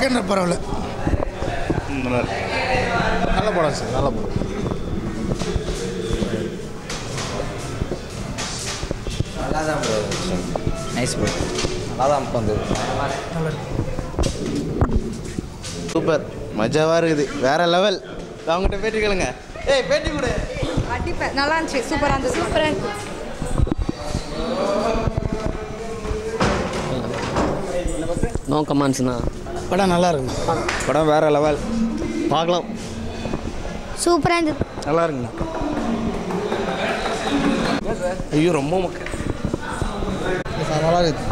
Second பரவாயில்ல நல்லா இருக்கு நல்ல படம் சார் நல்ல படம் நல்லா தான் ப்ரோ நைஸ் ப்ரோ நல்லா தான் வந்து சூப்பர் மஜாவாக இருக்குது வேற லெவல் அவங்ககிட்ட பேட்டி கேளுங்க ஏய் பேட்டி கொடு அடிப்பேன் நல்லா இருந்துச்சு சூப்பராக இருந்துச்சு சூப்பராக இருந்துச்சு நோ கமான்ஸ்ண்ணா படம் நல்லா இருக்குங்க படம் வேற லெவல் பார்க்கலாம் சூப்பராக இருந்தது நல்லா இருக்குங்க ஐயோ ரொம்ப முக்கியம் நல்லா இருக்குது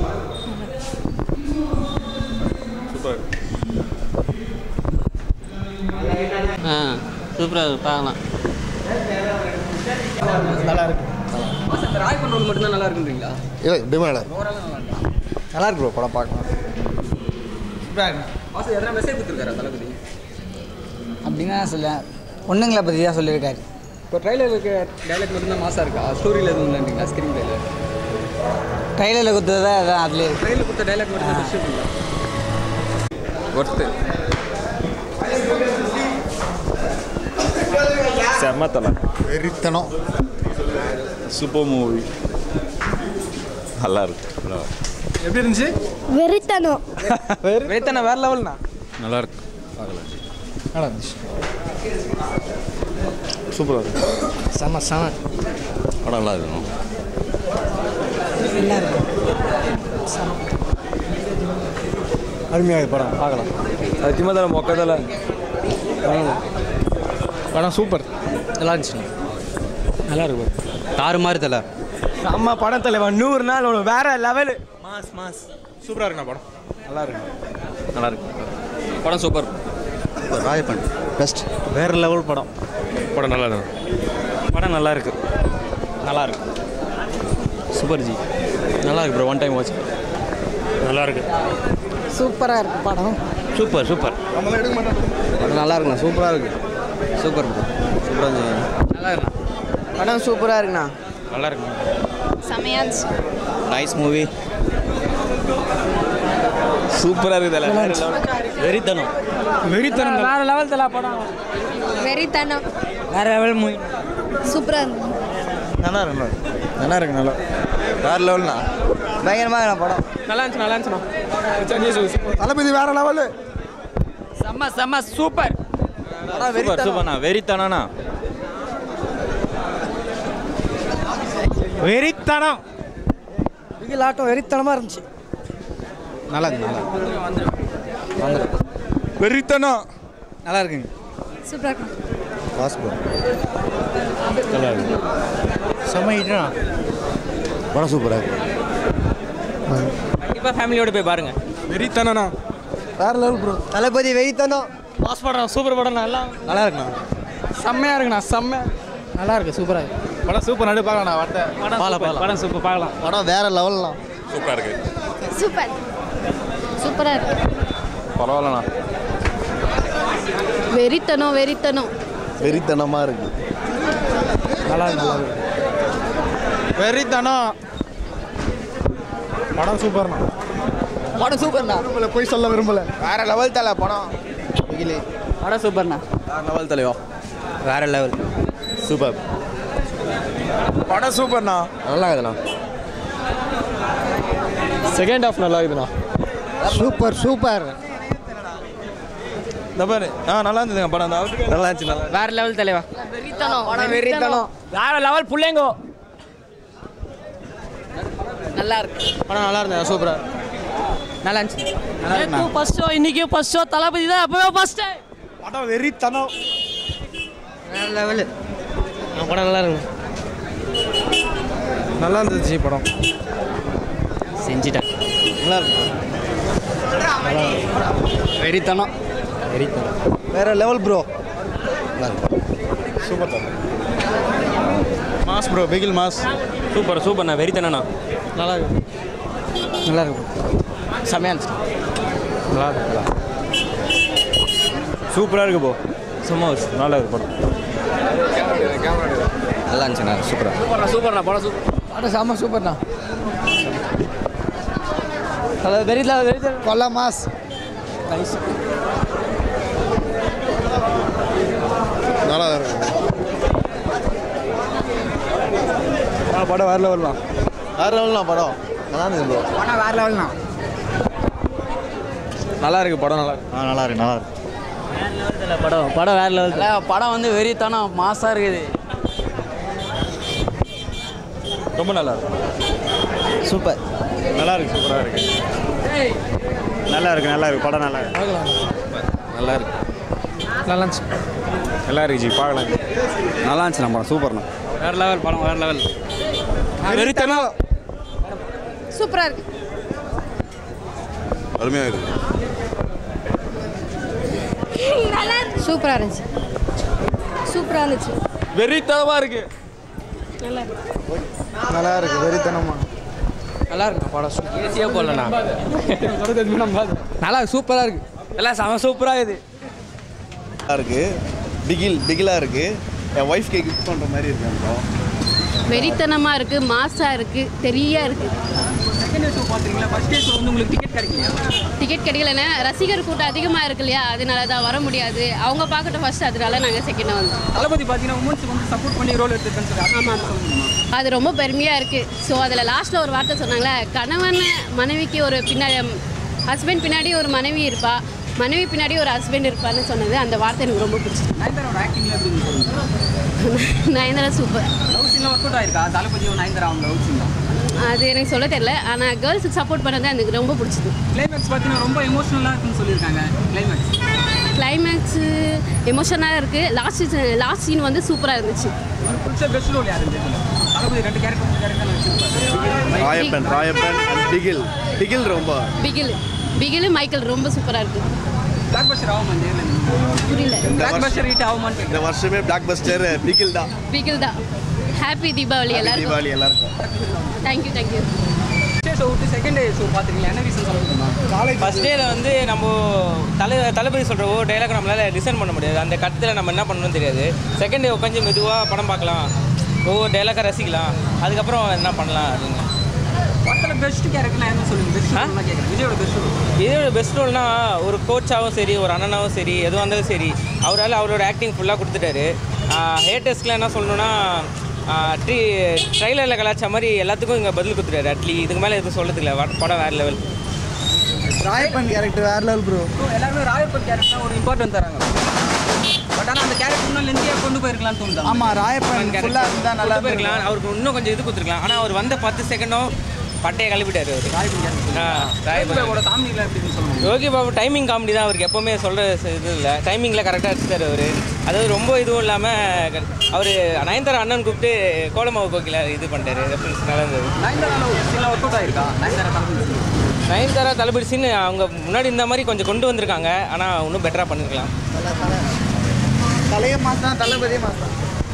ஆ சூப்பராக பார்க்கலாம் ராய் பண்ணுறது மட்டும்தான் நல்லா இருக்குன்றீங்களா இல்லை எப்படியுமே நல்லா இருக்கு நல்லா இருக்கு ப்ரோ படம் பார்க்கலாம் மாசம் எதனா மெசேஜ் கொடுத்துருக்காரு தளபதி அப்படின்னா சொல்ல பொண்ணுங்களை பற்றி தான் சொல்லியிருக்காரு இப்போ ட்ரைலருக்கு டைலாக் மட்டும்தான் மாசா இருக்கா ஸ்டோரியில் எதுவும் இல்லைன்றீங்களா ஸ்க்ரீன் பிளேல ட்ரைலரில் கொடுத்தது அதான் அதுலேயே இருக்கு ட்ரைலர் கொடுத்த டைலாக் மட்டும் தான் விஷயம் ஒர்த்து செம்ம தலை வெறித்தனம் சூப்பர் மூவி நல்லா இருக்கு நல்லா இருக்கு. எப்படி இருந்துச்சு வெறித்தனம் வேத்தனை வேற லெவல்ண்ணா நல்லா இருக்கு பார்க்கலாம் நல்லா இருந்துச்சு சூப்பராக இருக்கு செம செம படம் நல்லா இருக்கணும் அருமையாக படம் பார்க்கலாம் அது திமதல மொக்கதல படம் சூப்பர் நல்லா இருந்துச்சு நல்லா இருக்கு தாறு மாதிரி தலை நம்ம படம் தலைவன் நூறு நாள் ஒன்று வேற லெவலு மாஸ் மாஸ் சூப்பராக இருக்குண்ணா படம் நல்லா இருக்கு நல்லா இருக்கு படம் சூப்பர் ராயப்பன் பெஸ்ட் வேற லெவல் படம் படம் நல்லா இருக்கு படம் நல்லா இருக்கு நல்லா இருக்கு சூப்பர் ஜி நல்லா இருக்கு ப்ரோ ஒன் டைம் வாட்ச் நல்லா இருக்கு சூப்பராக இருக்கு படம் சூப்பர் சூப்பர் படம் நல்லா இருக்குண்ணா சூப்பராக இருக்கு சூப்பர் சூப்பராக நல்லா இருக்குண்ணா படம் சூப்பராக இருக்குண்ணா நல்லா இருக்கு செமையாக இருந்துச்சு நைஸ் மூவி சூப்பராக இருக்குது வெறித்தனம் வெறித்தனம் வேற லெவல் தலா படம் வெறித்தனம் வேற லெவல் மூவி சூப்பராக இருந்தது நல்லா இருக்கு நல்லா இருக்கு நல்லா வேற லெவல்ண்ணா பயங்கரமாக இருக்கா படம் நல்லா இருந்துச்சு நல்லா இருந்துச்சுண்ணா தளபதி வேற லெவலு செம்ம செம்ம சூப்பர் சூப்பர் சூப்பர்ண்ணா வெறித்தனண்ணா வெறித்தனம் பிகில் ஆட்டம் வெறித்தனமாக இருந்துச்சு நல்லா இருக்கு நல்லா வெறித்தனம் நல்லா இருக்குங்க சூப்பராக இருக்கு பாஸ்போர்ட் நல்லா இருக்கு செம்ம ஹிட்னா படம் சூப்பராக இருக்கு கண்டிப்பாக ஃபேமிலியோட போய் பாருங்க வெறித்தனண்ணா வேற லெவல் ப்ரோ தளபதி வெறித்தனம் பாஸ் படம் சூப்பர் படம் நல்லா நல்லா இருக்குண்ணா செம்மையாக இருக்குண்ணா செம்ம நல்லா இருக்கு சூப்பராக இருக்கு படம் சூப்பர் நடு பார்க்கலாம் வரட்ட படம் படம் சூப்பர் பார்க்கலாம் படம் வேற லெவல்லாம் சூப்பராக இருக்கு சூப்பர் சூப்பராக இருக்கு பரவாயில்லண்ணா வெறித்தனம் வெறித்தனம் வெறித்தனமாக இருக்கு நல்லா இருக்கு நல்லா இருக்கு வெறித்தனம் படம் சூப்பர்ண்ணா படம் சூப்பர்ண்ணா விரும்பல போய் சொல்ல விரும்பல வேற லெவல் தலை படம் பிகிலி படம் சூப்பர்ண்ணா வேற லெவல் தலைவா வேற லெவல் சூப்பர் படம் சூப்பர்ண்ணா நல்லா இருக்குதுண்ணா செகண்ட் ஹாஃப் நல்லா இருக்குதுண்ணா சூப்பர் சூப்பர் இந்த பாரு ஆ நல்லா இருந்ததுங்க படம் அந்த அவுட்டு நல்லா இருந்துச்சு நல்லா வேற லெவல் தலைவா வெறித்தனம் வெறித்தனம் வேற லெவல் புள்ளைங்கோ நல்லா இருக்கு படம் நல்லா இருந்தது சூப்பரா நல்லா இருந்துச்சு ஃபர்ஸ்ட் ஷோ இன்னைக்கு ஃபர்ஸ்ட் ஷோ தளபதி தான் அப்பவே ஃபர்ஸ்ட் படம் வெறித்தனம் வேற லெவலு படம் நல்லா இருக்கு நல்லா இருந்துச்சு படம் செஞ்சிட்டேன் நல்லா இருக்கு வெறித்தனம் வேற லெவல் ப்ரோ நல்லா இருக்கு சூப்பர் தான் mass bro Bigil mass super சூப்பர்ண்ணா வெறித்தனண்ணா நல்லா இருக்கு நல்லா இருக்கு செம்மையாக இருந்துச்சு நல்லா இருக்கு சூப்பராக இருக்கு போ சும்மா நல்லா இருக்கு படம் நல்லா இருந்துச்சுண்ணா சூப்பராக சூப்பர்ண்ணா சூப்பர்ண்ணா படம் சூப்பர் படம் செம்ம சூப்பர்ண்ணா வெறித்தனம் வெறித்தனம் கொல்ல மாஸ் நல்லா தான் இருக்கு படம் வேறு லெவல் தான் வேறு லெவல் தான் படம் நல்லா இருந்துச்சு ப்ரோ ஆனால் வேறு லெவல்ண்ணா நல்லா இருக்கு படம் நல்லா இருக்கு ஆ நல்லா இருக்கு நல்லா இருக்கு படம் படம் வேற லெவல் படம் வந்து வெறித்தனம் மாசாக இருக்குது ரொம்ப நல்லா இருக்கு சூப்பர் நல்லா இருக்கு சூப்பராக இருக்கு நல்லா இருக்கு நல்லா இருக்கு படம் நல்லா இருக்கு நல்லா இருக்கு நல்லா இருந்துச்சு நல்லா இருக்கு ஜி பார்க்கலாம் நல்லா இருந்துச்சு நம்ம சூப்பர்ண்ணா வேற லெவல் படம் வேற லெவல் வெறித்தனம் சூப்பராக இருக்கு அருமையாக இருக்கு சூப்பராக இருந்துச்சு சூப்பராக இருந்துச்சு வெறித்தனமா இருக்கு நல்லா இருக்கு வெறித்தனமா நல்லா இருக்கு படம் ஏசியாக போடலண்ணா நல்லா சூப்பராக இருக்கு எல்லாம் செம சூப்பராக இது நல்லா இருக்கு பிகில் பிகிலாக இருக்கு என் ஒய்ஃப்க்கு கிஃப்ட் பண்ணுற மாதிரி இருக்கு அந்த படம் வெறித்தனமாக இருக்கு மாசா இருக்கு தெரியா இருக்கு செகண்ட் ஷோ பார்த்துருக்கீங்களா ஃபர்ஸ்ட் டே ஷோ வந்து உங்களுக்கு டிக்கெட் கிடைக்கலையா டிக்கெட் கிடைக்கலன்னா ரசிகர் கூட்டம் அதிகமாக இருக்கு இல்லையா அதனால தான் வர முடியாது அவங்க பார்க்கட்டும் ஃபர்ஸ்ட் அதனால நாங்கள் செகண்டாக வந்தோம் தளபதி பார்த்தீங்கன்னா உமன்ஸுக்கு வந்து சப்போர்ட் பண்ணி ரோல் எடுத்துருக்கேன்னு சொல்லி ஆமாம் அது ரொம்ப பெருமையாக இருக்குது ஸோ அதில் லாஸ்ட்டில் ஒரு வார்த்தை சொன்னாங்களே கணவன் மனைவிக்கு ஒரு பின்னாடி ஹஸ்பண்ட் பின்னாடி ஒரு மனைவி இருப்பா மனைவி பின்னாடி ஒரு ஹஸ்பண்ட் இருப்பான்னு சொன்னது அந்த வார்த்தை எனக்கு ரொம்ப பிடிச்சிது நயன்தாரோட ஆக்டிங்ல எப்படி சொல்லுங்க நயன்தாரா சூப்பர் லவ் சீன்லாம் ஒர்க் அவுட் ஆயிருக்கா தளபதியும் நயன்தாரா அவங்க லவ் சீன் தான் அது எனக்கு சொல்ல தெரியல ஆனால் கேர்ள்ஸுக்கு சப்போர்ட் பண்ணது எனக்கு ரொம்ப பிடிச்சது கிளைமேக்ஸ் பார்த்தீங்கன்னா ரொம்ப எமோஷனலாக இருக்குன்னு சொல்லியிருக்காங்க கிளைமேக்ஸ் கிளைமேக்ஸு எமோஷனாக இருக்குது லாஸ்ட் லாஸ்ட் சீன் வந்து சூப்பராக இருந்துச்சு பிடிச்ச பெஸ்ட் ரோல் யார் இந்த இதுல? தளபதி ரெண்டு கேரக்டர் மூணு கேரக்டர் வச்சிருப்பாரு ராயப்பன் ராயப்பன் அண்ட் பிகில் பிகில் ரொம்ப பிகில் பிகில் மைக்கேல் ரொம்ப சூப்பராக இருக்குது பிளாக் பஸ்டர் ஆகுமா இந்த இயர்ல புரியல பிளாக் பஸ்டர் ஹிட் ஆகுமான்னு இந்த கேட்குறேன் வருஷமே பிளாக் பஸ்டர் பிகில் தான் பிகில் தான் ஹாப்பி தீபாவளி எல்லாருக்கும் தீபாவளி எல்லாருக்கும் தேங்க்யூ தேங்க்யூ ஷோ விட்டு செகண்ட் டே ஷோ பார்த்துருக்கீங்க என்ன ரீசன் சொல்லுங்க ஃபர்ஸ்ட் டேல வந்து நம்ம தலை தளபதி சொல்கிற ஒவ்வொரு டைலாக் நம்மளால லிசன் பண்ண முடியாது அந்த கட்டத்தில் நம்ம என்ன பண்ணணும்னு தெரியாது செகண்ட் டே உட்காந்து மெதுவாக படம் பார்க்கலாம் ஒவ்வொரு டைலாக்காக ரசிக்கலாம் அதுக்கப்புறம் என்ன பண்ணலாம் அப்படின்னு படத்தில் பெஸ்ட் கேரக்டர்லாம் என்ன சொல்லுங்க பெஸ்ட் ரோல்லாம் கேட்குறேன் விஜயோட பெஸ்ட் ரோல் இதோட பெஸ்ட் ரோல்னா ஒரு கோச்சாகவும் சரி ஒரு அண்ணனாவும் சரி எதுவாக இருந்தாலும் சரி அவரால் அவரோட ஆக்டிங் ஃபுல்லாக கொடுத்துட்டாரு ஹேட்டர்ஸ்க்குலாம் என்ன சொல்லணும்னா ட்ரீ ட்ரைலரில் கலாச்ச மாதிரி எல்லாத்துக்கும் இங்கே பதில் கொடுத்துட்டாரு அட்லி இதுக்கு மேலே எதுவும் சொல்கிறதுக்கு இல்லை படம் வேறு லெவல் ராயப்பன் கேரக்டர் வேற லெவல் ப்ரோ எல்லாருமே ராயப்பன் கேரக்டர் ஒரு இம்பார்ட்டன்ட் தராங்க பட் ஆனால் அந்த கேரக்டர் இன்னும் லெந்தியாக கொண்டு போயிருக்கலாம்னு தோணுது ஆமாம் ராயப்பன் ஃபுல்லாக இருந்தால் நல்லா கொண்டு போயிருக்கலாம் அவருக்கு இன்னும் கொஞ்சம் இது கொடுத்துருக்கலாம் ஆனால் அவர் வந்த பத்து செகண்டும் பட்டையை கிளப்பிட்டாரு அவர் ராயப்பன் கேரக்டர் ஆ ராயபுரம் ராயப்பனோட காமெடியில் எப்படின்னு சொல்லுங்க யோகி பாபு டைமிங் காமெடி தான் அவருக்கு எப்போவுமே சொல்கிற இது இல்லை டைமிங்கில் கரெக்டாக வச்சுட்டார் அவர் அதாவது ரொம்ப இதுவும் இல்லாமல் அவர் நயன்தாரா அண்ணன் கூப்பிட்டு கோலமாவு கோக்கில இது பண்ணிட்டாரு ரெஃபரன்ஸ் நல்லா இருந்தது நயன்தாரா சீன்லாம் ஒர்க் அவுட் ஆயிருக்கா நயன்தாரா தளபதி நயன்தாரா தளபதி சீன் அவங்க முன்னாடி இந்த மாதிரி கொஞ்சம் கொண்டு வந்திருக்காங்க ஆனால் இன்னும் பெட்டராக பண்ணிருக்கலாம் தலையை மாத்தான் தளபதியே மாத்தான்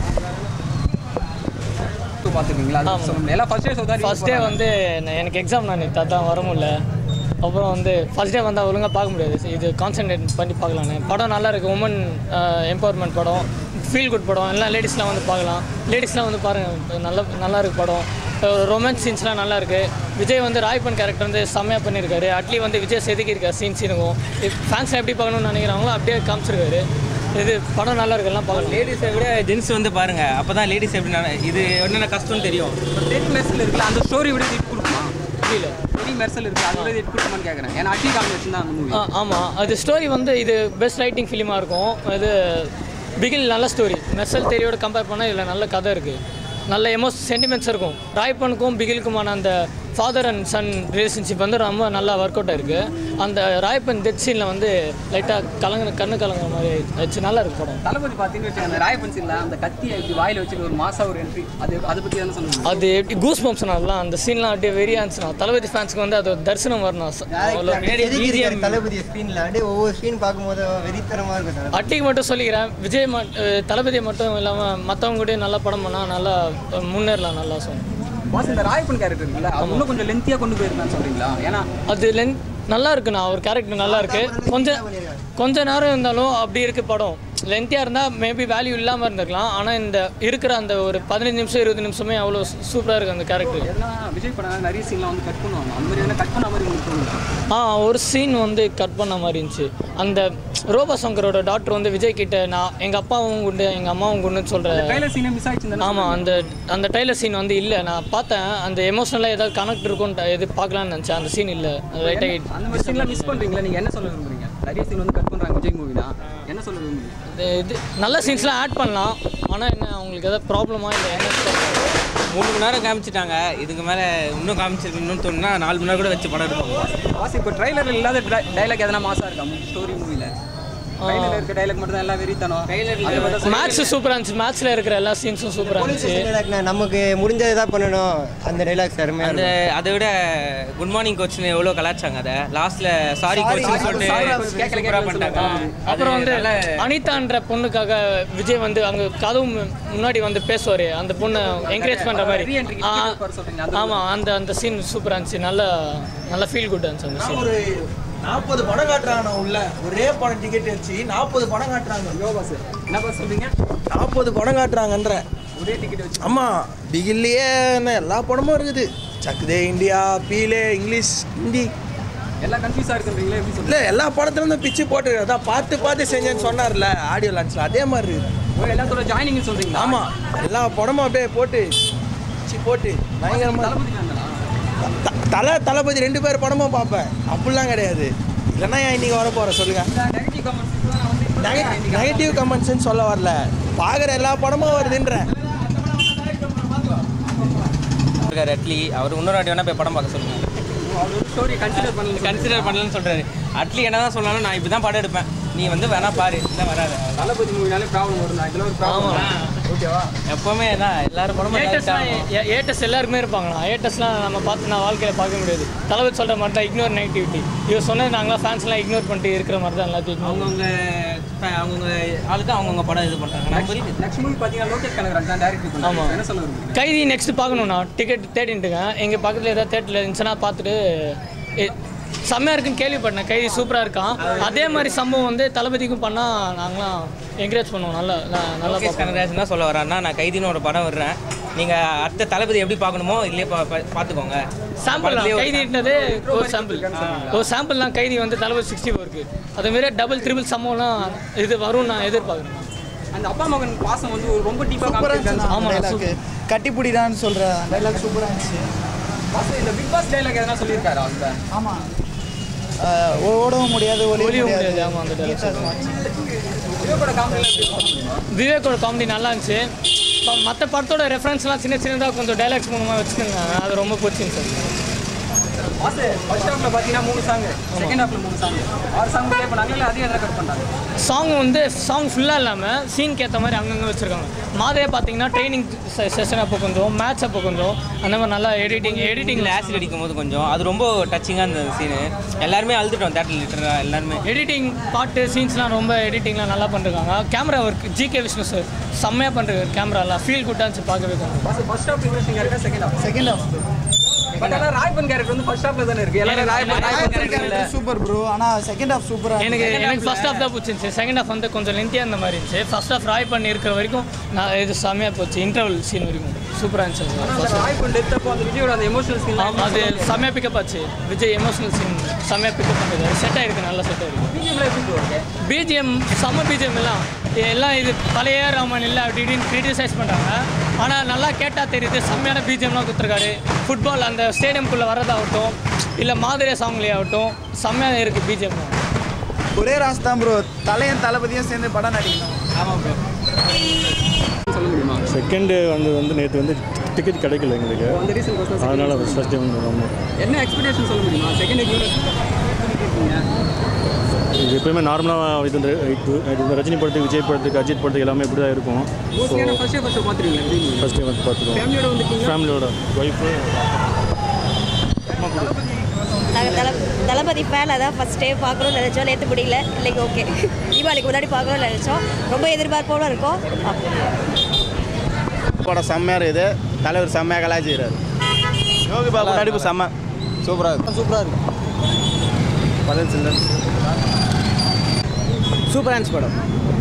பார்த்துருக்கீங்களா அது சொல்லுங்க எல்லாம் ஃபர்ஸ்ட் டே ஷோ தான் ஃபர்ஸ்ட் டே வந்து நான் எனக்கு எக்ஸாம் நான் நேற்று அதான் வர முடியல அப்புறம் வந்து ஃபர்ஸ்ட் டே வந்தால் ஒழுங்காக பார்க்க முடியாது இது கான்சென்ட்ரேட் பண்ணி பார்க்கலான்னு படம் நல்லா இருக்குது உமன் எம்பவர்மெண்ட் படம் ஃபீல் குட் படம் எல்லாம் லேடிஸ்லாம் வந்து பார்க்கலாம் லேடிஸ்லாம் வந்து பாருங்கள் நல்ல நல்லா இருக்கு படம் ரொமான்ஸ் சீன்ஸ்லாம் நல்லா இருக்கு விஜய் வந்து ராய்பன் கேரக்டர் வந்து செம்மையாக பண்ணியிருக்காரு அட்லி வந்து விஜய் செதுக்கியிருக்காரு சீன் சீனுக்கும் ஃபேன்ஸ் எப்படி பார்க்கணும்னு நினைக்கிறாங்களோ அப்படியே காமிச்சிருக்காரு இது படம் நல்லா இருக்கு எல்லாம் பார்க்கலாம் லேடிஸை விட ஜென்ஸ் வந்து பாருங்க அப்போ தான் லேடிஸ் எப்படி நட- இது என்னென்ன கஷ்டம்னு தெரியும் டெடி மெர்சல் இருக்குல்ல அந்த ஸ்டோரி விட ஹிட் கொடுக்குமா புரியல டெடி மெர்சல் இருக்கு அதோட ஹிட் கொடுக்குமான்னு கேட்குறேன் ஏன்னா அட்லி காம்பினேஷன் தான் அந்த மூவி ஆ ஆமாம் அது ஸ்டோரி வந்து இது பெஸ்ட் ரைட்டிங் ஃபிலிமாக இருக்கும் இது பிகில் நல்ல ஸ்டோரி மெர்சல் தேரியோட கம்பேர் பண்ணால் இதில் நல்ல கதை இருக்குது நல்ல எமோஸ் சென்டிமெண்ட்ஸ் இருக்கும் ராய்ப்பனுக்கும் பிகிலுக்குமான அந்த ஃபாதர் அண்ட் சன் ரிலேஷன்ஷிப் வந்து ரொம்ப நல்லா ஒர்க் அவுட் ஆயிருக்கு அந்த ராயப்பன் டெத் சீனில் வந்து லைட்டாக கலங்குற கண்ணு கலங்குற மாதிரி ஆயிடுச்சு நல்லா இருக்கு படம் தளபதி பார்த்தீங்கன்னு வச்சுக்கோங்க அந்த ராயப்பன் சீனில் அந்த கத்தியை இப்படி வாயில் வச்சுட்டு ஒரு மாசா ஒரு என்ட்ரி அது அதை பற்றி தானே சொல்லுங்க அது எப்படி கூஸ் பம்ப்ஸ் அதெல்லாம் அந்த சீன்லாம் அப்படியே வெறியா இருந்துச்சுண்ணா தளபதி ஃபேன்ஸ்க்கு வந்து அது ஒரு தரிசனம் வரணும் அவ்வளோ தளபதி ஸ்க்ரீனில் அப்படியே ஒவ்வொரு ஸ்க்ரீன் பார்க்கும்போது வெறித்தனமாக இருக்கும் தளபதி அட்டிக்கு மட்டும் சொல்லிக்கிறேன் விஜய் மட் அஹ் தளபதியை மட்டும் இல்லாமல் மற்றவங்க கூட நல்லா படம் பண்ணால் நல்லா அஹ் முன்னேறலாம் நல்லா சொன்னேன் பாஸ் இந்த ராயப்பன் கேரக்டர் இருக்குல்ல அது இன்னும் கொஞ்சம் லென்த்தியாக கொண்டு போயிருந்தான்னு சொல்றீங்களா ஏன்னா அது லென்த் நல்லா இருக்குண்ணா அவர் கேரக்டர் நல்லா இருக்கு கொஞ்சம் கொஞ்ச நேரம் இருந்தாலும் அப்படி இருக்கு படம் லென்த்தியாக இருந்தால் மேபி வேல்யூ இல்லாமல் இருந்திருக்கலாம் ஆனால் இந்த இருக்கிற அந்த ஒரு பதினஞ்சு நிமிஷம் இருபது நிமிஷமே அவ்வளோ சூப்பராக இருக்குது அந்த கேரக்டர் எதனா விஜய் படம் நிறைய சீன்லாம் வந்து கட் பண்ணுவாங்க அந்த மாதிரி எதனா கட் பண்ண மாதிரி உங்களுக்கு தோணுதா ஆ ஒரு சீன் வந்து கட் பண்ண மாதிரி இருந்துச்சு அந்த ரோபா சங்கரோட டாக்டர் வந்து விஜய் கிட்ட நான் எங்கள் அப்பாவும் குண்டு எங்கள் அம்மாவும் குண்டுன்னு சொல்கிற ட்ரைலர் சீனே மிஸ் ஆயிடுச்சு ஆமாம் அந்த அந்த டைலர் சீன் வந்து இல்லை நான் பார்த்தேன் அந்த எமோஷனலாக ஏதாவது கனெக்ட் இருக்கும்னு எது பார்க்கலான்னு நினச்சேன் அந்த சீன் இல்லை ரைட்டாக அந்த மாதிரி சீன்லாம் மிஸ் பண்றீங்களா நீங்க என்ன சொல்ல விரும்புறீங்க நிறைய சீன் வந்து கட் பண்றாங்க விஜய் மூவினா என்ன சொல்ல விரும்புறீங்க இது இது நல்ல சீன்ஸ்லாம் ஆட் பண்ணலாம் ஆனால் என்ன அவங்களுக்கு ஏதாவது ப்ராப்ளமா இல்லை என்ன மூணு மணி நேரம் காமிச்சிட்டாங்க இதுக்கு மேலே இன்னும் காமிச்சிருக்கணும்னு தோணுனா நாலு மணி நேரம் கூட வச்சு படம் எடுப்பாங்க வாசி இப்போ ட்ரைலரில் இல்லாத டைலாக் எதனா மாசா இருக்கா ஸ்டோரி மூவில ட்ரைலரில் இருக்க டைலாக் மட்டும் தான் எல்லாம் வெறித்தனம் அதை பார்த்தா மேட்ச் சூப்பராக இருந்துச்சு மேட்ச்சில் இருக்கிற எல்லா சீன்ஸும் சூப்பராக இருந்துச்சு டைலாக்னா நமக்கு முடிஞ்சதை தான் பண்ணணும் அந்த டைலாக்ஸ் அருமையாக அந்த இருக்கும் அதை விட குட் மார்னிங் கோச்னு எவ்வளோ கலாச்சாங்க அதை லாஸ்ட்ல சாரி கோச்னு சொல்லிட்டு கேட்கல, சூப்பரா பண்ணிட்டாங்க அப்புறம் வந்து அது நல்ல- அனிதான்ற பொண்ணுக்காக விஜய் வந்து அங்கே கதவு மு- முன்னாடி வந்து பேசுவார் அந்த பொண்ணை என்கரேஜ் பண்ணுற மாதிரி Re-entry க்கு ஆ, ticket போட சொல்றீங்க, அந்த ஆமாம் அந்த அந்த சீன் சூப்பராக இருந்துச்சு நல்ல நல்ல ஃபீல் குட் இருந்துச்சு அந்த சீன் ஒரு நாற்பது படம் காட்டுறாங்க உள்ள ஒரே படம் டிக்கெட் வச்சு நாற்பது படம் காட்டுறாங்க யோகா சார் என்ன பார்த்து சொல்றீங்க நாற்பது படம் காட்டுறாங்கன்ற ஒரே டிக்கெட் வச்சு ஆமா பிகில்லையே என்ன எல்லா படமும் இருக்குது Chak De India Pele English Hindi எல்லாம் கன்ஃபியூஸாக இருக்குன்றீங்களே எப்படி இல்ல சொல்றீங்க எல்லா படத்துல இருந்து பிச்சு போட்டு அதான் பார்த்து பார்த்து செஞ்சேன்னு சொன்னார்ல ஆடியோ லான்ச்ல அதே மாதிரி இருக்குது ஓ எல்லாத்தோட ஜாயினிங் சொல்றீங்களா ஆமா எல்லா படமும் அப்படியே போட்டு பிச்சு போட்டு பயங்கரமா தளபதி வேண்டாம் த- தலை தளபதி ரெண்டு பேர் படமும் பார்ப்பேன் அப்படிலாம் கிடையாது இல்லைன்னா ஏன் இன்னைக்கு வர போற சொல்லுங்க நெகட்டிவ் கமெண்ட்ஸ் வந்து நெகட்டிவ் கமெண்ட்ஸ்னு சொல்ல வரல பார்க்குற எல்லா படமும் வருதுன்றேன் இருக்காரு அட்லி அவர் இன்னொரு வாட்டி வேணா போய் படம் பார்க்க சொல்லுங்க அவரோட ஸ்டோரி கன்சிடர் பண்ணல கன்சிடர் பண்ணலன்னு சொல்றாரு அட்லி என்ன தான் சொன்னாலும் நான் இப்படி தான் படம் எடுப்பேன் நீ வந்து வேணா பாரு இல்லை வராது தளபதி மூவினாலே ப்ராப்ளம் வரும் இதில் ஒரு ப்ராப்ளம் ஓகேவா எப்பவுமே தான் எல்லாரும் படமும் ஏட்டஸ்லாம் ஏட்டஸ் எல்லாருக்குமே இருப்பாங்கண்ணா ஏட்டஸ்லாம் நம்ம பார்த்து நான் வாழ்க்கையில் பார்க்க முடியாது தளபதி சொல்கிற மாதிரி தான் இக்னோர் நெகட்டிவிட்டி இவர் சொன்னது நாங்களாம் ஃபேன்ஸ்லாம் இக்னோர் பண்ணிட்டு இருக்கிற மாதிரி தான் எல்லாத்தையும் ignore அவங்கவுங்க அவங்கவுங்க ஆளுக்கு அவங்கவுங்க படம் இது பண்ணுறாங்க நான் புரியுது நெக்ஸ்ட் மூவி பார்த்தீங்கன்னா லோகேஷ் கனகராஜ் தான் டேரக்ட் ஆமா. பண்ணுவாங்க என்ன சொல்ல விரும்புறீங்க கைதி நெக்ஸ்ட் பார்க்கணுண்ணா டிக்கெட் தேடிட்டுங்க எங்கள் பக்கத்தில் ஏதாவது தேட்டரில் இருந்துச்சுன்னா பார்த்துட்டு எ- செம்மையா இருக்குன்னு கேள்விப்பட்டேன் கைதி சூப்பராக இருக்கான் அதே மாதிரி சம்பவம் வந்து தளபதிக்கும் பண்ணால் நாங்களாம் என்கரேஜ் பண்ணுவோம் நல்லா ந- நல்லா லோகேஷ் பார்ப்போம் கனகராஜ் என்ன சொல்ல வரான்னா நான் கைதின்னு ஒரு படம் விடுறேன் நீங்கள் அடுத்த தளபதி எப்படி பார்க்கணுமோ இல்லையே பா பா- பார்த்துக்கோங்க சாம்பிள் படத்துலயே ஒரு கைதின்றது ஒரு சாம்பிள் ஒரு சாம்பிள் தான் கைதி வந்து தளபதி சிக்ஸ்டி ஃபோருக்கு அதேமாரி டபுள் த்ரிபிள் சம்பவம்லாம் இது வரும் நான் எதிர்பார்க்குறேன் அந்த அப்பா மகன் பாசம் வந்து ஒரு ரொம்ப டீப்பாக சூப்பராக காமிச்சிருக்காங்க ஆமா, இருந்துச்சு கட்டிப்பிடிடான்னு சொல்ற டைலாக் சூப்பராக இருந்துச்சு பாசம் இந்த பிக் பாஸ் டைலாக் எதனா சொல்லியிருக்காரு அவங்க ஆமாம் ஓடவும் முடியாது ஒளிய ஒளிய முடியாது முடியாது ஆமாம் அந்த dialogue. விவேகோட காமெடியில் எப்படி இருக்கும் விவேக்கோட காமெடி நல்லா இருந்துச்சு மற்ற படத்தோட ரெஃபரன்ஸ்லாம் சின்ன சின்னதாக கொஞ்சம் டைலாக்ஸ் மூலமாக வச்சுருந்தாங்க அது ரொம்ப பிடிச்சிருந்துச்சு சார் பாஸ் ஃபர்ஸ்ட் ஹாஃப்ல பார்த்தீங்கன்னா மூணு சாங் செகண்ட் ஹாஃப்ல மூணு சாங் ஆறு சாங் ப்ளே பண்ணாங்க இல்லை அதிகம் எதனா கட் பண்ணாங்க சாங் வந்து சாங் ஃபுல்லாக இல்லாமல் சீனுக்கு ஏற்ற மாதிரி அங்கங்கே வச்சுருக்காங்க மாதிரியே பார்த்தீங்கன்னா ட்ரைனிங் செஷன் அப்போ கொஞ்சம் மேட்ச் அப்போ கொஞ்சம் அந்த மாதிரி நல்லா எடிட்டிங் எடிட்டிங் எடிட்டிங்கில் ஆசிட் அடிக்கும் போது கொஞ்சம் அது ரொம்ப டச்சிங்காக இருந்தது சீனு எல்லாருமே அழுதுட்டோம் தேட்டர் லிட்டராக எல்லாருமே எடிட்டிங் பாட்டு சீன்ஸ்லாம் ரொம்ப எடிட்டிங்லாம் நல்லா பண்ணிருக்காங்க camera work G K Vishnu sir செம்மையாக பண்ணுறாரு கேமராலாம் ஃபீல் குட்டாக இருந்துச்சு பார்க்கவே கொஞ்சம் பாஸ் ஃபர்ஸ்ட் ஹாஃப் இன்ட்ரெஸ்டிங்காக இருக்கா second half second half but ஆனால் ராய்பன் கேரக்டர் வந்து ஃபர்ஸ்ட் ஹாஃப்ல தானே இருக்கு எல்லாரும் ராய்பன் ராய்பன் கேரக்டர் இல்லை சூப்பர் ப்ரோ ஆனால் செகண்ட் ஹாஃப் சூப்பராக எனக்கு எனக்கு ஃபர்ஸ்ட் ஹாஃப் தான் பிடிச்சிருந்துச்சு செகண்ட் ஹாஃப் வந்து கொஞ்சம் லென்த்தியாக இருந்த மாதிரி இருந்துச்சு ஃபர்ஸ்ட் ஹாஃப் ராய் பண்ணி இருக்கிற வரைக்கும் நான் இது செம்மையாக போச்சு இன்டர்வல் சீன் வரைக்கும் சூப்பராக இருந்துச்சு அந்த first half. ராய்பன் டெத் அப்போ அந்த விஜயோட அந்த எமோஷனல் சீன் ஆமா, அது செம்மையாக பிக்கப் ஆச்சு விஜய் எமோஷனல் சீன் செம்மையாக பிக்கப் பண்ணுறது செட் ஆயிருக்கு நல்லா செட் ஆயிருக்கு பிஜிஎம்ல எப்படி bro இருக்கு பிஜிஎம் செம்ம பிஜிஎம் எல்லாம் எல்லாம் இது பழைய ராமன் இல்லை அப்படி இப்படின்னு கிரிட்டிசைஸ் பண்ணுறாங்க ஆனால் நல்லா கேட்டால் தெரியுது செம்மையான பிஜிஎம்லாம் கொடுத்துருக்காரு ஃபுட்பால் அந்த ஸ்டேடியம்குள்ளே வர்றதாகட்டும் இல்லை மாதிரி சாங்லேயே ஆகட்டும் செம்மையாக இருக்குது பிஜிஎம் ஒரே ராஸ் தான் ப்ரோ தலையும் தளபதியும் சேர்ந்து படம் நடிக்கணும் ஆமாம் ப்ரோ சொல்ல முடியுமா செகண்டு வந்து வந்து நேற்று வந்து டிக்கெட் கிடைக்கல எங்களுக்கு அந்த ரீசன் கோசம் அதனால் ஃபஸ்ட் டைம் ஆமாம் என்ன எக்ஸ்பெக்டேஷன் சொல்ல முடியுமா செகண்ட் இருக்கீங்க இது எப்பயுமே நார்மலாக இது இந்த இது இது ரஜினி படத்துக்கு விஜய் படத்துக்கு அஜித் படத்துக்கு எல்லாமே இப்படி தான் இருக்கும் ஸோ மோஸ்ட்லியான ஃபர்ஸ்ட் டே ஃபர்ஸ்ட் பார்த்துருவீங்க விஜய் ஃபஸ்ட் டைம் வந்து பார்த்துருவோம் ஃபேமிலியோட வந்துருக்கீங்க ஃபேமிலியோட ஒய்ஃபு நாங்கள் தல தளபதி ஃபேன் அதான் ஃபஸ்ட் டே பார்க்கணும்னு நினச்சோம் நேற்று முடியல இல்லைங்க ஓகே தீபாவளிக்கு முன்னாடி பார்க்கணும்னு நினச்சோம் ரொம்ப எதிர்பார்ப்போடு இருக்கோம் படம் செம்மையாக இருக்குது தலைவர் செம்மையாக கலாச்சிக்கிறார் யோகி பாபு நடிப்பு செம்ம சூப்பராக இருக்கு சூப்பராக இருக்கு பதில் சில்ட்ரன்ஸ் சூப்பர் டான்ஸ் படம்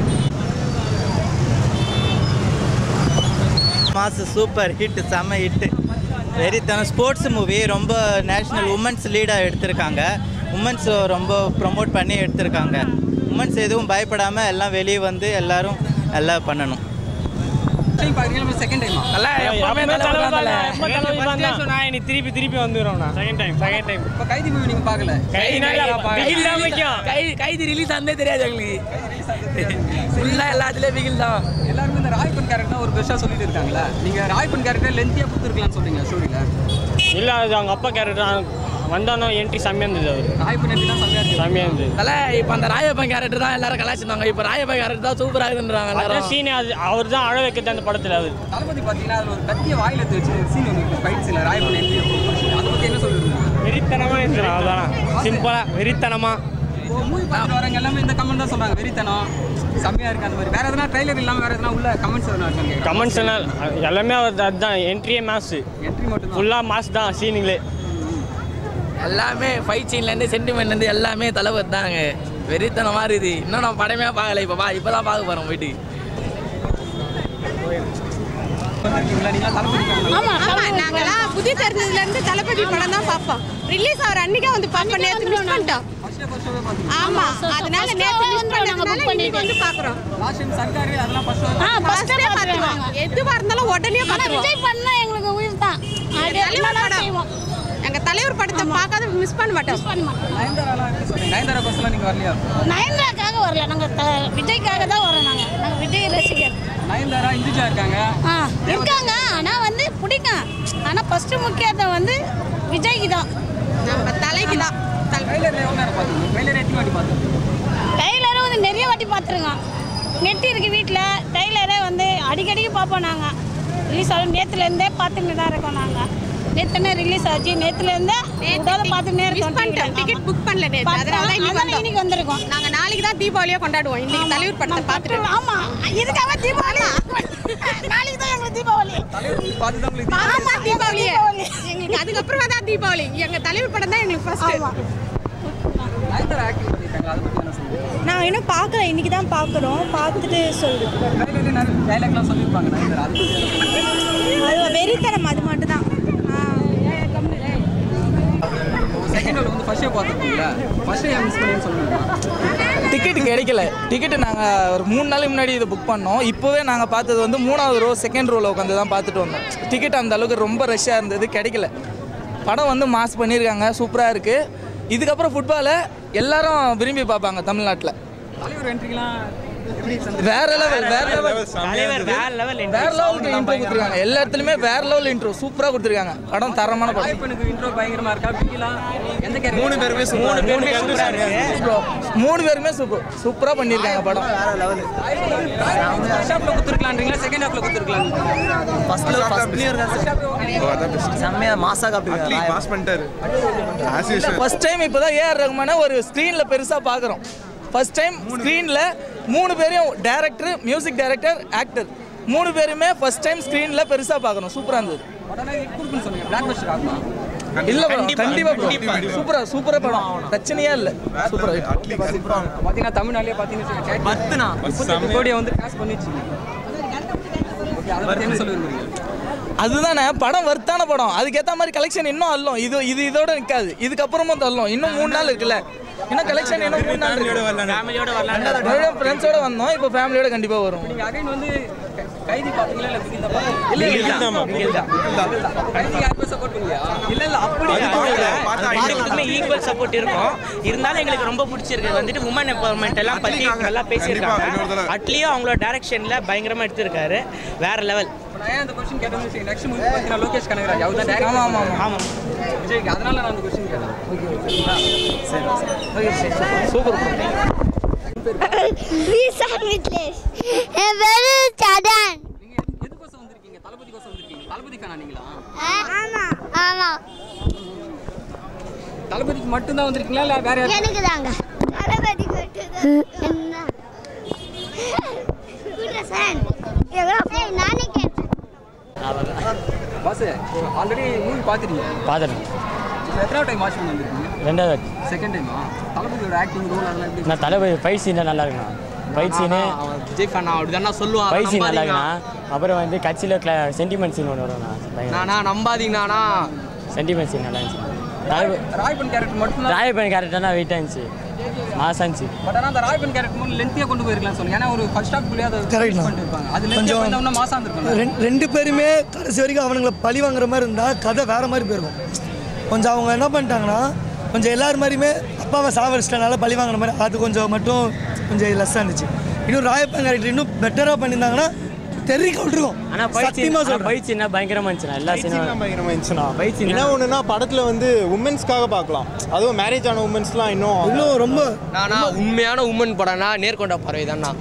மாசு சூப்பர் ஹிட் செம்ம ஹிட் வெறித்தனம் ஸ்போர்ட்ஸ் மூவி ரொம்ப நேஷ்னல் உமன்ஸ் லீடாக எடுத்திருக்காங்க உமன்ஸ் ரொம்ப ப்ரொமோட் பண்ணி எடுத்திருக்காங்க உமன்ஸ் எதுவும் பயப்படாமல் எல்லாம் வெளியே வந்து எல்லாரும் எல்லாம் பண்ணணும் டைம் பார்க்குறீங்களா செகண்ட் டைமா நல்லா எப்பவுமே தலைவர் தான் எப்பவுமே தலைவர் தான் தான். சொன்னா நீ திருப்பி திருப்பி வந்துடும்ண்ணா செகண்ட் டைம் செகண்ட் டைம் இப்போ கைதி மூவி நீங்கள் பார்க்கல பிகில் தான் முக்கியம் கை கைது ரிலீஸ் ஆனதே தெரியாது எங்களுக்கு ஃபுல்லாக எல்லாத்துலேயும் பிகில் தான் எல்லாருமே இந்த ராய்பன் கேரக்டர் ஒரு பெருசாக சொல்லிட்டு இருக்காங்களா நீங்கள் ராய்பன் கேரக்டர் லென்த்தியாக கொடுத்துருக்கலாம்னு சொல்றீங்க ஸ்டோரியில் இல்லை அது அவங்க அப்பா கேரக்டர் வந்தானோ என்ட்ரி செம்மையாக இருந்தது அவர் ராய்பன் எப்படிலாம் செம்மையாக இருக்கு செம்மையாக இருந்தது தலை இப்போ அந்த ராயப்பன் கேரக்டர் தான் எல்லாரும் கலாச்சிருந்தாங்க இப்போ ராயப்பன் கேரக்டர் தான் சூப்பராக இருக்குன்றாங்க அதான் எல்லாரும் சீனே அது அவர் தான் அழ வைக்கிறது அந்த படத்தில் அவர் தளபதி பார்த்தீங்கன்னா அதில் ஒரு கத்திய வாயில் எடுத்து வச்சு சீன் ஒன்று இருக்கு ஃபைட் சீனில் ராய்பன் என்ட்ரி அதை பற்றி என்ன சொல்லுங்க வெறித்தனமாக இருந்துடும் அதான் சிம்பிளாக வெறித்தனமாக மூவி பார்த்துட்டு வரவங்க எல்லாமே இந்த கமெண்ட் தான் சொல்றாங்க வெறித்தனம் செம்மையாக இருக்கு அந்த மாதிரி வேற எதனா ட்ரைலர் இல்லாமல் வேற எதனா உள்ள கமெண்ட்ஸ் எதனா இருக்காங்க கமெண்ட்ஸ் எல்லாம் எல்லாமே அவர் அதுதான் என்ட்ரியே மாஸ் என்ட்ரி மட்டும் ஃபுல்லாக மாஸ் தான் சீனிங்களே எல்லாமே ஃபைட் சீன்லேருந்து சென்டிமெண்ட்லேருந்து எல்லாமே தலைவர் தாங்க வெறித்தனமாக இருக்குது இன்னும் நான் படமே பார்க்கல இப்போ பா இப்போ தான் பார்க்க போகிறோம் போயிட்டு வந்திருக்கீங்களா நீங்களா தளபதி fan ஆமா ஆமா நாங்கலாம் புதி தெரிஞ்சதுல இருந்து தளபதி படம் தான் பார்ப்போம் ரிலீஸ் ஆகிற அன்னைக்கே வந்து பார்ப்போம் நேத்து மிஸ் பண்ணிட்டோம் ஆமா அதனால நேத்து மிஸ் பண்ணதுனால இன்னைக்கு வந்து பார்க்குறோம் லாஸ்ட் டைம் சர்க்காரு அதெல்லாம் ஃபர்ஸ்ட் ஆ ஃபர்ஸ்ட் டே பார்த்துருவோம் எதுவா இருந்தாலும் உடனே பார்த்துருவோம் விஜய் பண்ணா எங்களுக்கு உயிர் தான் தலைவர் படம் எங்க தலைவர் படத்தை பார்க்காத மிஸ் பண்ண மாட்டோம் நயன்தாராலாம் எப்படி சொல்றீங்க நயன்தாரா பஸ்லாம் நீங்கள் வரலையா நயன்தாக்காக வரல நாங்க விஜய்க்காக தான் வரோம் நாங்க நாங்க விஜய் ரசிகர் நயன்தாரா இந்துஜா இருக்காங்க ஆ இருக்காங்க ஆனா வந்து பிடிக்கும் ஆனா ஃபர்ஸ்ட் முக்கியத்துவம் வந்து விஜய்க்கு தான் நம்ம தலைக்கு தான் ட்ரைலர் எவ்வளோ நேரம் பார்த்தீங்க ட்ரைலர் எத்தனை வாட்டி பார்த்தீங்க டெய்லரும் வந்து நிறைய வாட்டி பார்த்துருக்கோம் நெட் இருக்கு வீட்டில் டெய்லரே வந்து அடிக்கடிக்கு பார்ப்போம் நாங்கள் ரிலீஸ் ஆகும் நேற்றுலேருந்தே பார்த்துட்டு தான் இருக்கோம் நாங்கள் நேற்றுனே ரிலீஸ் ஆச்சு நேற்றுலேருந்தே விடாத பார்த்துட்டே இருக்கோம் பண்ணிட்டோம் டிக்கெட் புக் பண்ணல நேற்று அதனால தான் இன்னைக்கு வந்திருக்கோம் நாங்கள் நாளைக்கு தான் தீபாவளியே கொண்டாடுவோம் இன்னைக்கு தலைவர் படத்தை பார்த்துட்டு ஆமாம் இதுக்காக தீபாவளி நாளைக்கு தான் எங்களுக்கு தீபாவளி பார்த்து தான் உங்களுக்கு ஆமா தீபாவளி எங்களுக்கு அதுக்கப்புறமா தான் தீபாவளி எங்க தலைவர் படம் தான் எங்களுக்கு ஃபர்ஸ்ட் நயன்தாரா ஆக்டிங் பண்ணியிருக்காங்க அதை பற்றி என்ன சொல்லுங்க நான் இன்னும் பார்க்கல இன்னைக்கு தான் பார்க்குறோம் பார்த்துட்டு சொல்லுவேன் ட்ரைலர்லேயே நிறைய டைலாக்லாம் சொல்லியிருப்பாங்க நயன்தாரா அதை பற்றி என்ன சொல்லுங்க அது வெறித்தனம் அது மட்டும் தான் செகண்ட் ஹால் வந்து ஃபர்ஸ்ட் ஷோ பார்த்துருக்கீங்களா ஃபர்ஸ்ட் ஷோ மிஸ் பண்ணி சொல்லுங்க டிக்கெட் கிடைக்கல டிக்கெட் நாங்கள் ஒரு மூணு நாளைக்கு முன்னாடி இதை புக் பண்ணோம் இப்போவே நாங்கள் பார்த்தது வந்து மூணாவது ரோ செகண்ட் ரோவில் உட்காந்து தான் பார்த்துட்டு வந்தோம் டிக்கெட் அந்த அளவுக்கு ரொம்ப ரஷ்ஷாக இருந்தது கிடைக்கல படம் வந்து மாஸ் பண்ணியிருக்காங்க சூப்பராக இருக்குது இதுக்கப்புறம் ஃபுட்பாலை எல்லாரும் விரும்பி பார்ப்பாங்க தமிழ்நாட்டில் தலைவர் என்ட்ரிலாம் எப்படி வேற லெவல் வேற லெவல் தலைவர் வேற லெவல் வேற லெவலுக்கு இன்ட்ரோ கொடுத்துருக்காங்க எல்லா இடத்துலையுமே வேற லெவல் இன்ட்ரோ சூப்பராக கொடுத்துருக்காங்க படம் தரமான படம் ராய்ப்பனுக்கு இன்ட்ரோ பயங்கரமா இருக்கா பிகிலாம் எந்த கேரக்டர் மூணு பேருமே மூணு பேருமே சூப்பராக இருக்கு Bro, மூணு பேருமே சூப்பர் சூப்பராக பண்ணியிருக்காங்க படம் ஃபர்ஸ்ட் ஹாஃப்ல கொடுத்துருக்கலான்றீங்களா செகண்ட் ஹாஃப்ல கொடுத்துருக்கலாம் செம்மையா மாசா காப்பி பாஸ் பண்ணிட்டாரு ஆஸ் யூஷுவல் ஃபர்ஸ்ட் டைம் இப்போ தான் ஏஆர் ரஹ்மானை ஒரு ஸ்க்ரீனில் பெருசாக பார்க்குறோம் ஃபர்ஸ்ட் டைம் ஸ்க்ரீனில் மூணு பேரையும் டேரக்டர் மியூசிக் டைரக்டர் ஆக்டர் மூணு பேருமே ஃபர்ஸ்ட் டைம் ஸ்க்ரீனில் பெருசாக பார்க்குறோம் சூப்பராக இருந்தது உடனே கொடுக்குன்னு சொன்னீங்க பிளாக் பஸ்டர் ஆகுமா இல்ல bro, கண்டிப்பா bro. சூப்பரா சூப்பரா படம் பிரச்சனையே இல்ல சூப்பரா பார்த்தீங்கன்னா தமிழ்நாட்டிலே பார்த்தீங்கன்னா பத்துனா முப்பத்தெட்டு கோடியை வந்து காசு பண்ணிச்சு ஓகே அதை பற்றி என்ன சொல்ல விரும்புறீங்க அதுதானே படம் வர்த்தான படம் அதுக்கேற்ற மாதிரி கலெக்ஷன் இன்னும் அள்ளும் இது இது இதோட நிற்காது இதுக்கப்புறமும் தள்ளும் இன்னும் மூணு நாள் இருக்குல்ல இன்னும் கலெக்ஷன் இன்னும் மூணு நாள் ஃபேமிலியோட வரலாம் ஃப்ரெண்ட்ஸோட வந்தோம் இப்போ ஃபேமிலியோட கண்டிப்பாக வரும் நீங்கள் அகைன் வந்து க- கைதி பார்த்தீங்களா இல்லை பிகில் தான் பார்த்தீங்களா? இல்ல, பிகில் தான், பிகில் தான். கைதி யாருமே சப்போர்ட் பண்ணலையா இல்ல இல்ல அப்படி ரெண்டுத்துக்குமே ஈக்குவல் சப்போர்ட் இருக்கும் இருந்தாலும் எங்களுக்கு ரொம்ப பிடிச்சிருக்கு வந்துட்டு உமன் எம்பவர்மெண்ட் எல்லாம் பத்தி நல்லா பேசியிருக்காங்க அட்லியும் அவங்களோட டைரக்ஷன்ல பயங்கரமா எடுத்திருக்காரு வேற லெவல் இப்போ நான் ஏன் அந்த கொஸ்டின் கேட்டேன்னு நெக்ஸ்ட் மூவி பார்த்தீங்கன்னா லோகேஷ் கனகராஜ் அவர் தான் டேரக்டர் ஆமா, ஆமா, ஆமா. ஆமா விஜய்க்கு அதனால நான் அந்த கொஸ்டின் கேட்டேன் ஓகே சரி சூப்பர் மித்லேஷ் என் பேரு சடன் எதுக்கோசம் வந்திருக்கீங்க தளபதி கோசம் வந்திருக்கீங்க தளபதி ஃபேனா நீங்களா ஆமா ஆமா தளபதிக்கு மட்டும்தான் வந்திருக்கீங்களா இல்லை வேற யாரும் எனக்கு தாங்க தளபதி என்ன குட்ரசன் எவ்வளோ நானே கேட்டேன் பாஸ் ஆல்ரெடி மூவி பார்த்துட்டீங்க பார்த்துட்டேன் இப்போ எத்தனை டைம் வாட்ச் பண்ணி வந்திருக்கீங்க ரெண்டாவது செகண்ட் டைமா தளபதியோட ஆக்டிங் ரோல் அதெல்லாம் எப்படி நான் தளபதி ஃபைட் சீன் நல்லா இருக்குண்ணா ஃபைட் சீனு அவன் விஜய் ஃபேன் அப்படி தானே சொல்லுவான் ஃபைட் சீன் நல்லா நம்பாதீங்கண்ணா. இருக்குண்ணா அப்புறம் வந்து கட்சியில் கிளா சென்டிமெண்ட் சீன் ஒன்று வரும்ண்ணா நானா நம்பாதீங்கண்ணா சென்டிமெண்ட் சீன் நல்லா இருந்துச்சு தளபதி ராய்பன் கேரக்டர் மட்டும் தான் ராயப்பன் கேரக்டர்னா வெயிட் இருந்துச்சு மாசம் இருந்துச்சு பட் ஆனால் அந்த ராய்பன் கேரக்டர் மட்டும் லென்த்தியாக கொண்டு போயிருக்கலாம் சொல்லுங்க ஏன்னா ஒரு ஃபர்ஸ்ட் ஹாஃப்குள்ளேயே அதை Correct தான். பண்ணிருப்பாங்க அது கொஞ்சம் லென்த்தியாக பண்ணா மாசம் இருந்திருக்கும் ரெண்டு ரெண்டு பேருமே கடைசி வரைக்கும் அவனுங்களை பழி வாங்குற மாதிரி இருந்தால் கதை வேற மாதிரி போயிருக்கும் கொஞ்சம் அவங்க என்ன பண்ணிட்டாங்கன்னா கொஞ்சம் எல்லார் மாதிரியுமே அப்பாவை சாவடிச்சிட்டனால பழி வாங்குற மாதிரி அது கொஞ்சம் மட்டும் கொஞ்சம் லெஸ்ஸாக இருந்துச்சு இன்னும் ராயப்பன் கேரக்டர் இன்னும் பெட்டராக பண்ணியிருந்தாங்கன்னா தெறிக்க விட்டுருக்கும் ஆனால் ஃபைட் சீன் சத்தியமாக சொல்கிறேன் ஃபைட் சீனா பயங்கரமாக இருந்துச்சுண்ணா எல்லா சீனும் பயங்கரமாக இருந்துச்சுண்ணா Fight scene என்ன ஒன்றுனா படத்தில் வந்து உமன்ஸ்க்காக பார்க்கலாம் அதுவும் மேரேஜ் ஆன உமன்ஸ்லாம் இன்னும் இன்னும் ரொம்ப நானா உண்மையான உமன் படம்னா நேர்கொண்ட பார்வை தான்ண்ணா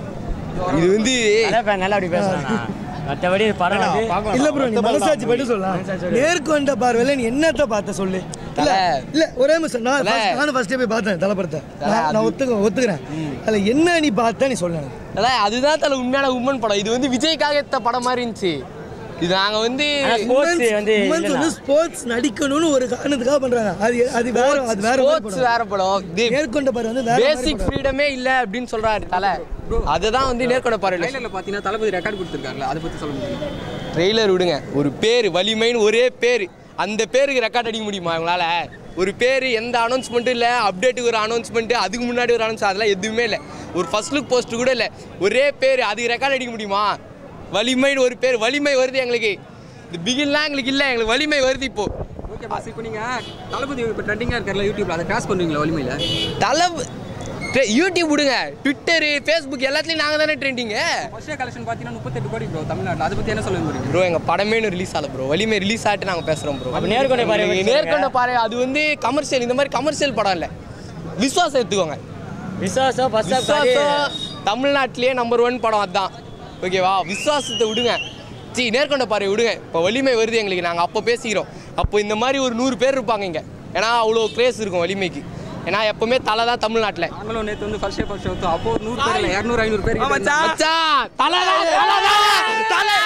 இது வந்து தலை நல்லா அப்படி பேசுகிறாண்ணா மற்றபடி படம் வந்து இல்ல ப்ரோ நீ மனசாட்சி பட்டு சொல்லலாம் நேர்கொண்ட பார்வையில் நீ என்னத்த பார்த்த சொல்லு இல்ல இல்ல ஒரே நிமிஷம் நான் தல. first- நானும் ஃபர்ஸ்டே போய் பார்த்தேன் தலைப்படத்தை நான் நான் ஒத்துக்க ஒத்துக்கிறேன் அதுல என்ன நீ பார்த்த நீ சொல்லு எனக்கு. தல அதுதான் தல உண்மையான உமன் படம் இது வந்து விஜய்க்காக எடுத்த படம் மாதிரி இருந்துச்சு இது நாங்க வந்து Women's- women's வந்து ஸ்போர்ட்ஸ் நடிக்கணும்னு ஒரு காரணத்துக்காக பண்றாங்க அது அது வேற அது வேற மாதிரி ஸ்போர்ட்ஸ் படம். வேற படம் நேர்கொண்ட பார்வை வந்து வேற மாதிரி பேசிக் படம். ஃப்ரீடமே இல்ல அப்படின்னு சொல்றாரு தல அதுதான் வந்து நேர்கொண்ட பார்வை ட்ரைலரில் பார்த்தீங்கன்னா தளபதி ரெக்கார்ட் கொடுத்துருக்காருல அதை பற்றி சொல்ல முடியும் ட்ரெய்லர் விடுங்க ஒரு பேர் வலிமைன்னு ஒரே பேர் அந்த பேருக்கு ரெக்கார்ட் அடிக்க முடியுமா இவங்களால ஒரு பேர் எந்த அனௌன்ஸ்மெண்ட்டும் இல்லை அப்டேட்டுக்கு ஒரு அனௌன்ஸ்மெண்ட்டு அதுக்கு முன்னாடி ஒரு அனௌன்ஸ் அதெல்லாம் எதுவுமே இல்லை ஒரு ஃபர்ஸ்ட் லுக் போஸ்ட் கூட இல்லை ஒரே பேர் அதுக்கு ரெக்கார்ட் அடிக்க முடியுமா வலிமைன்னு ஒரு பேர் வலிமை வருது எங்களுக்கு இந்த பிகின்லாம் எங்களுக்கு இல்லை எங்களுக்கு வலிமை வருது இப்போ ஓகே பாஸ் இப்போ நீங்கள் தளபதி இப்போ ட்ரெண்டிங்காக இருக்கார்ல யூடியூப்ல அதை கிராஸ் பண்ணுவீங்களா வலிமையில் தலை யூடியூப் விடுங்க ட்விட்டரு ஃபேஸ்புக் எல்லாத்துலேயும் நாங்கள் தானே ட்ரெண்டிங்கு ஃபர்ஸ்ட் டே கலெக்ஷன் பார்த்தீங்கன்னா முப்பத்தெட்டு கோடி ப்ரோ தமிழ்நாட்டில் அதை பற்றி என்ன சொல்ல முடியும் ப்ரோ எங்கள் படமே இன்னும் ரிலீஸ் ஆகல ப்ரோ வலிமை ரிலீஸ் ஆகிட்டு நாங்கள் பேசுகிறோம் ப்ரோ அப்ப நேர்கொண்ட பார்வை பத்தி நேர்கொண்ட பாரு அது வந்து கமர்ஷியல் இந்த மாதிரி கமர்ஷியல் படம் இல்லை விஸ்வாசம் எடுத்துக்கோங்க விசுவாசம் ஃபர்ஸ்ட் விஸ்வாசம் தமிழ்நாட்டிலேயே நம்பர் ஒன் படம் அதுதான் ஓகேவா விஸ்வாசத்தை விடுங்க சி நேர்கொண்ட பாரு விடுங்க இப்போ வலிமை வருது எங்களுக்கு நாங்கள் அப்போ பேசிக்கிறோம் அப்போ இந்த மாதிரி ஒரு நூறு பேர் இருப்பாங்க இங்கே ஏன்னா அவ்வளோ கிரேஸ் இருக்கும் வலிமைக்கு ஏன்னா எப்பவுமே தலை தான் தமிழ்நாட்டில் நாங்களும் நேற்று வந்து ஃபர்ஸ்ட் டே ஃபர்ஸ்ட் ஷோ அப்போ ஒரு நூறு பேர் இல்லை இரநூறு ஐநூறு பேர் கிட்ட மச்சான் இருந்தாங்க. தலை தான் தலை தான் தலை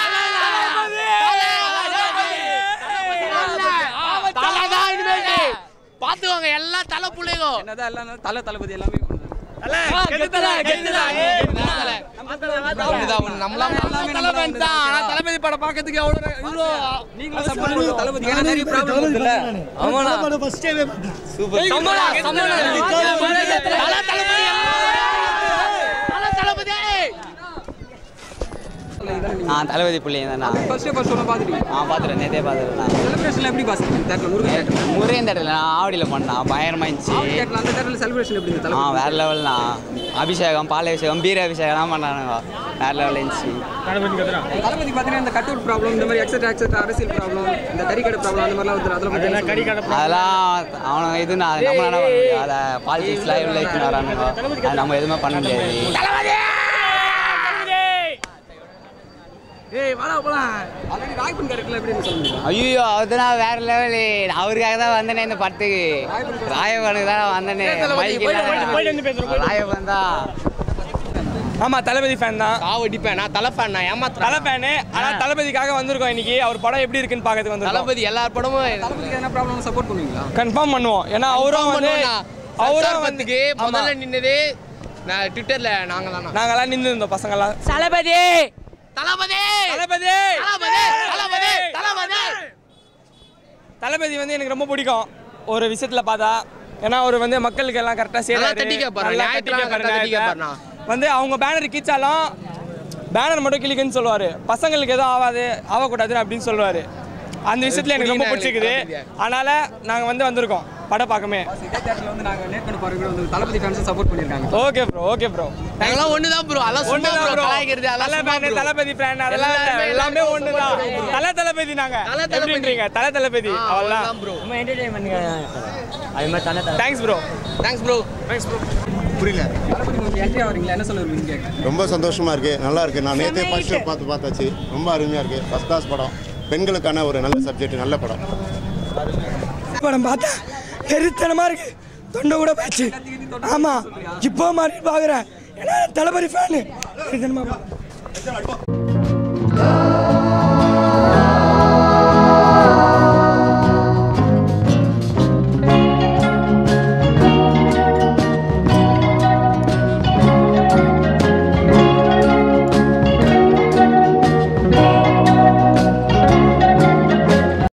தலை தான் இனிமேட்டு பார்த்துக்கோங்க எல்லா தலை பிள்ளைங்க என்னதான் எல்லாம் தலை தளபதி எல்லாமே தளபதி படம் பார்க்கறதுக்கு எவ்வளோ இவ்வளோ நீங்களும் சப்போர்ட் பண்ணுங்க தளபதி ஏன்னா நிறைய ப்ராப்ளம் இருக்குல்ல ஆமாண்ணா. படம் first day வே பார்த்தேன். சூப்பர் சம்பளா சம்பளா தல தளபதி தல தளபதி ஆ தளபதி பிள்ளைங்க தானே ஃபர்ஸ்ட் டே ஃபர்ஸ்ட் ஷோ பார்த்துட்டீங்க ஆ பார்த்துட்டேன் நேற்றே பார்த்துட்டேன் செலிப்ரேஷன் எப்படி boss theatre Murugan theatre Murugan தேட்டரில் நான் ஆவடியில் பண்ணேன் பயங்கரமாக இருந்துச்சு தேட்டர் அந்த தேட்டரில் செலிப்ரேஷன் எப்படி இருந்தது ஆ தளபதி வேற லெவல்னா அபிஷேகம் பால் அபிஷேகம் பீர அபிஷேகம்லாம் பண்ணானுங்க வேற லெவல் இருந்துச்சு தளபதி பார்த்தீங்கன்னா இந்த கட் அவுட் ப்ராப்ளம் இந்த மாதிரி எக்ஸட் எக்ஸட் அரசியல் ப்ராப்ளம் இந்த கறிக்கடை ப்ராப்ளம் அந்த மாதிரிலாம் வந்து அதில் பற்றி அதெல்லாம் அவனுங்க இது நான் நம்ம என்ன பண்ண முடியும் அதை பாலிடிக்ஸ்லாம் எவ்வளோ இருக்கு வரானுங்க அது நம்ம எதுவுமே பண்ண முடியாது ஏய் வாடா போலாம் ஆல்ரெடி ராய்பன் கேரக்டர்ல எப்படி இருந்து சொல்ல முடியும் ஐயோ அதுதான் வேற லெவலு அவருக்காக தான் வந்தனே இந்த படத்துக்கு ராயவனுக்கு தான் வந்தனே ராயவன் தான் ஆமாம் தளபதி ஃபேன் தான் சாவடிப்பேன் நான் தலை ஃபேன் நான் ஏமாத்துறேன் தலை ஃபேனு ஆனால் தளபதிக்காக வந்திருக்கோம் இன்னைக்கு அவர் படம் எப்படி இருக்குன்னு பார்க்கறதுக்கு வந்து தளபதி எல்லார் படமும் தளபதிக்கு என்ன ப்ராப்ளம் சப்போர்ட் பண்ணுவீங்களா கன்ஃபார்ம் பண்ணுவோம் ஏன்னா அவரும் வந்து அவரும் அவரும் வந்து வந்து முதல்ல நின்னதே நான் ட்விட்டர்ல நாங்க தானா நாங்கெல்லாம் நின்று இருந்தோம் பசங்கெல்லாம் தளபதி தளபதி தளபதி தளபதி தளபதி தளபதி தளபதி வந்து எனக்கு ரொம்ப பிடிக்கும் ஒரு விஷயத்துல பார்த்தா ஏன்னா அவர் வந்து மக்களுக்கு எல்லாம் கரெக்டாக நல்லா செய்யறாரு தட்டி கேட்பாரு. நல்லா ஞாயிற்றுல தட்டி கேட்பாரு, கரெக்டா தட்டி ஞாயிற்றுல. கேட்பாருண்ணா. வந்து அவங்க பேனர் கிழிச்சாலும் பேனர் மட்டும் கிளிக்குன்னு சொல்லுவாரு பசங்களுக்கு எதுவும் ஆகாது ஆகக்கூடாது அப்படின்னு சொல்லுவாரு அந்த விஷயத்துல எனக்கு ரொம்ப புரியல பிடிச்சிருக்குது எனக்கு அதனால நாங்க வந்து வந்திருக்கோம் படம் பார்க்கமே இதே தேட்டர்ல வந்து நாங்க நேர்கொண்டு பார்வை வந்து தளபதி ஃபேன்ஸ் சப்போர்ட் பண்ணிருக்காங்க ஓகே ப்ரோ ஓகே ப்ரோ நாங்களாம் ஒண்ணுதான் ப்ரோ அதெல்லாம் சும்மா ஒண்ணுதான் bro. bro. கலாய்க்கிறது அதெல்லாம் தலை சும்மா fan, bro. தளபதி fan அதெல்லாம் இல்ல. எல்லாருமே எல்லாமே ஒண்ணுதான் தலை தளபதி நாங்க தல தளபதி. எப்படின்றீங்க தலை தளபதி ஆ, அவ்வளவுதான் அவ்வளவுதான் bro. நம்ம என்டர்டைன்மெண்ட் அது மாதிரி Thala Thala thanks bro thanks bro thanks bro புரியல தளபதி உங்களுக்கு என்ட்ரி ஆவறீங்களா என்ன சொல்ல விரும்புறீங்க கேட்க ரொம்ப சந்தோஷமா இருக்கு நல்லா இருக்கு நான் நேற்றே ஃபர்ஸ்ட் ஷோ பார்த்து பார்த்தாச்சு ரொம்ப அருமையா இருக்கு ஃபர்ஸ்ட் கிளாஸ் படம் பெண்களுக்கான ஒரு நல்ல சப்ஜெக்ட் நல்ல படம் படம் பார்த்தா வெறித்தனமா இருக்கு தொண்டை கூட போச்சு ஆமா இப்போ மாதிரி பாக்குறேன் ஏன்னா தளபதி ஃபேனு வெறித்தனமா